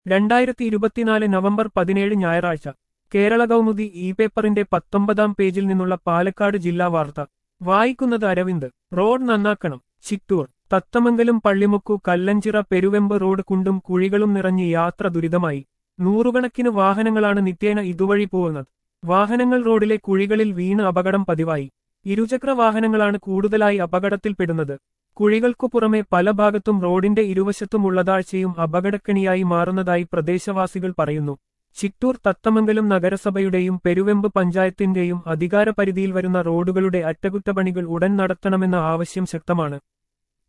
രണ്ടായിരത്തി ഇരുപത്തിനാല് നവംബർ പതിനേഴ് ഞായറാഴ്ച കേരള കൗമുദി ഇ പേപ്പറിന്റെ പത്തൊമ്പതാം പേജിൽ നിന്നുള്ള പാലക്കാട് ജില്ലാ വാർത്ത വായിക്കുന്നത് അരവിന്ദ് റോഡ് നന്നാക്കണം ചിറ്റൂർ തത്തമംഗലം പള്ളിമുക്കു കല്ലഞ്ചിറ പെരുവെമ്പ് റോഡ് കുണ്ടും കുഴികളും നിറഞ്ഞ് യാത്ര ദുരിതമായി നൂറുകണക്കിന് വാഹനങ്ങളാണ് നിത്യേന ഇതുവഴി പോകുന്നത് വാഹനങ്ങൾ റോഡിലെ കുഴികളിൽ വീണ് അപകടം പതിവായി ഇരുചക്ര വാഹനങ്ങളാണ് കൂടുതലായി അപകടത്തിൽപ്പെടുന്നത് കുഴികൾക്കു പുറമെ പല ഭാഗത്തും റോഡിന്റെ ഇരുവശത്തുമുള്ള താഴ്ചയും അപകടക്കണിയായി മാറുന്നതായി പ്രദേശവാസികൾ പറയുന്നു ചിറ്റൂർ തത്തമംഗലം നഗരസഭയുടെയും പെരുവെമ്പ് പഞ്ചായത്തിന്റെയും അധികാരപരിധിയിൽ വരുന്ന റോഡുകളുടെ അറ്റകുറ്റപ്പണികൾ ഉടൻ നടത്തണമെന്ന ആവശ്യം ശക്തമാണ്